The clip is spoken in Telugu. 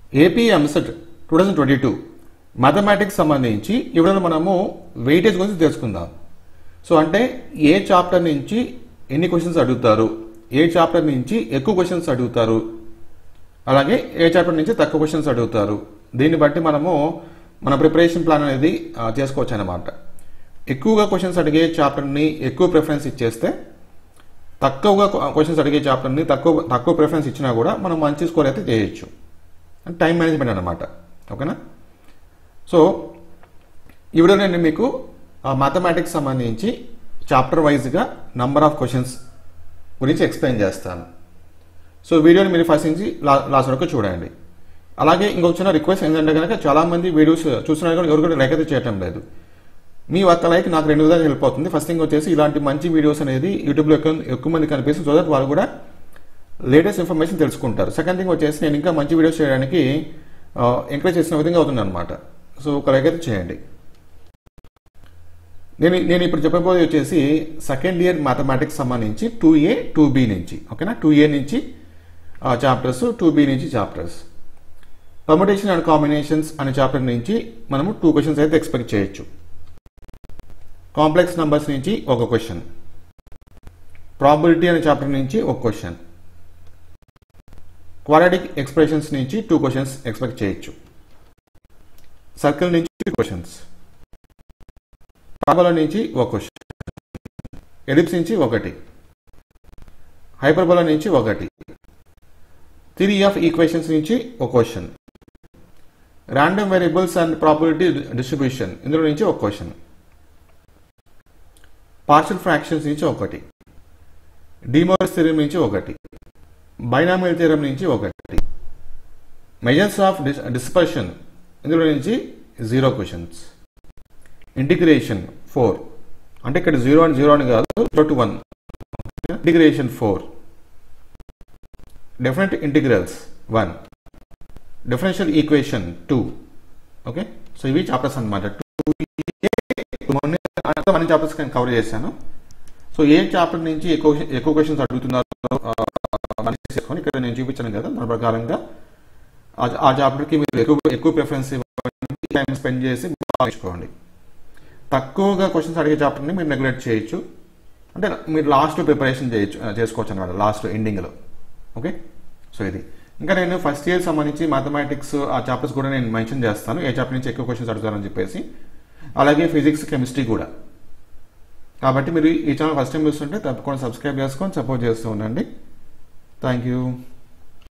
AP EAMCET two thousand twenty two mathematics సంబంధించి ఇప్పుడు మనము వెయిటేజ్ గురించి తెలుసుకుందాం సో అంటే ఏ చాప్టర్ నుంచి ఎన్ని క్వశ్చన్స్ అడుగుతారు ఏ చాప్టర్ నుంచి ఎక్కువ క్వశ్చన్స్ అడుగుతారు అలాగే ఏ చాప్టర్ నుంచి తక్కువ క్వశ్చన్స్ అడుగుతారు దీన్ని బట్టి మనము మన ప్రిపరేషన్ ప్లాన్ అనేది ఆ, చేసుకోవచ్చు అనమాట ఎక్కువగా క్వశ్చన్స్ అడిగే చాప్టర్ని ఎక్కువ ప్రిఫరెన్స్ ఇచ్చేస్తే తక్కువగా క్వశ్చన్స్ అడిగే చాప్టర్ని తక్కువ తక్కువ ప్రిఫరెన్స్ ఇచ్చినా కూడా మనం మంచి స్కోర్ అయితే చేయొచ్చు అంటే టైం మేనేజ్మెంట్ అనమాట ఓకేనా సో ఈ వీడియోలో నేను మీకు మ్యాథమెటిక్స్ సంబంధించి చాప్టర్ వైజ్గా నంబర్ ఆఫ్ క్వశ్చన్స్ గురించి ఎక్స్ప్లెయిన్ చేస్తాను సో వీడియోని మీరు ఫస్ట్ నుంచి లా- లాస్ట్ వరకు చూడండి అలాగే ఇంకొక చిన్న రిక్వెస్ట్ ఏంటంటే కనుక చాలా మంది వీడియోస్ చూస్తున్నారు కానీ ఎవరు కూడా లైక్ అయితే చేయటం లేదు మీ ఒక్క లైక్ నాకు రెండు విధాలు హెల్ప్ అవుతుంది ఫస్ట్ థింగ్ వచ్చేసి ఇలాంటి మంచి వీడియోస్ అనేది యూట్యూబ్లో ఎక్కువ ఎక్కువ మంది కనిపిస్తుంది సో దట్ వాళ్ళు కూడా లేటెస్ట్ ఇన్ఫర్మేషన్ తెలుసుకుంటారు సెకండ్ థింగ్ వచ్చేసి నేను ఇంకా మంచి వీడియోస్ చేయడానికి ఎంకరేజ్ చేసిన విధంగా అవుతుంది అనమాట సో ఒక లైక్ అయితే చేయండి నేను నేను ఇప్పుడు చెప్పబోయేది వచ్చేసి సెకండ్ ఇయర్ మ్యాథమెటిక్స్ సంబంధించి టూ ఏ టూ బి నుంచి ఓకేనా టూ ఏ నుంచి చాప్టర్స్ టూ బి నుంచి చాప్టర్స్ పర్ముటేషన్ అండ్ కాంబినేషన్స్ అనే చాప్టర్ నుంచి మనము టూ క్వశ్చన్స్ అయితే ఎక్స్పెక్ట్ చేయొచ్చు కాంప్లెక్స్ నంబర్స్ నుంచి ఒక క్వశ్చన్ ప్రాబిలిటీ అనే చాప్టర్ నుంచి ఒక క్వశ్చన్ క్వాడ్రాటిక్ ఎక్స్ప్రెషన్స్ నుంచి టూ క్వశ్చన్స్ ఎక్స్పెక్ట్ చేయొచ్చు సర్కిల్ నుంచి టూ క్వశ్చన్స్ పారాబోలా నుంచి ఒక క్వశ్చన్ ఎలిప్స్ నుంచి ఒకటి హైపర్బోలా నుంచి ఒకటి థిరీ ఆఫ్ ఈక్వేషన్స్ నుంచి ఒక question random variables and probability distribution ఇందులో నుంచి ఒక క్వశ్చన్ పార్షల్ ఫ్రాక్షన్స్ నుంచి ఒకటి డిమోరస్ థిరం నుంచి ఒకటి బైనామియల్ థిరం నుంచి ఒకటి మెజర్స్ ఆఫ్ డిస్పర్షన్ ఇందులో నుంచి జీరో క్వశ్చన్స్ ఇంటిగ్రేషన్ ఫోర్ అంటే ఇక్కడ జీరో అండ్ జీరో అని కాదు zero to one integration four definite integrals one differential equation two okay so ఇవి చాప్టర్స్ అనమాట టూ మన చాప్టర్స్ కవర్ చేశాను సో ఏ చాప్టర్ నుంచి ఎక్కువ ఎక్కువ క్వశ్చన్స్ అడుగుతున్నారో మనకి చేసుకొని ఇక్కడ నేను చూపించాను కదా దాని ప్రకారంగా ఆ- ఆ చాప్టర్కి మీరు ఎక్కువ ఎక్కువ ప్రిఫరెన్స్ ఇవ్వండి టైం స్పెండ్ చేసి బాగా నేర్చుకోండి తక్కువగా క్వశ్చన్స్ అడిగే చాప్టర్ని మీరు నెగ్లెక్ట్ చేయొచ్చు అంటే మీరు లాస్ట్ ప్రిపరేషన్ చేయొచ్చు చేసుకోవచ్చు అనమాట లాస్ట్ ఎండింగ్లో ఓకే సో ఇది ఇంకా నేను ఫస్ట్ ఇయర్ సంబంధించి మ్యాథమెటిక్స్ ఆ చాప్టర్స్ కూడా నేను మెన్షన్ చేస్తాను ఏ చాప్టర్ నుంచి ఎక్కువ క్వశ్చన్స్ అడుగుతారని చెప్పేసి అలాగే ఫిజిక్స్ కెమిస్ట్రీ కూడా కాబట్టి మీరు ఈ ఛానల్ ఫస్ట్ టైం చూస్తుంటే తప్పకుండా సబ్స్క్రైబ్ చేసుకొని సపోర్ట్ చేస్తూ ఉండండి థ్యాంక్ యూ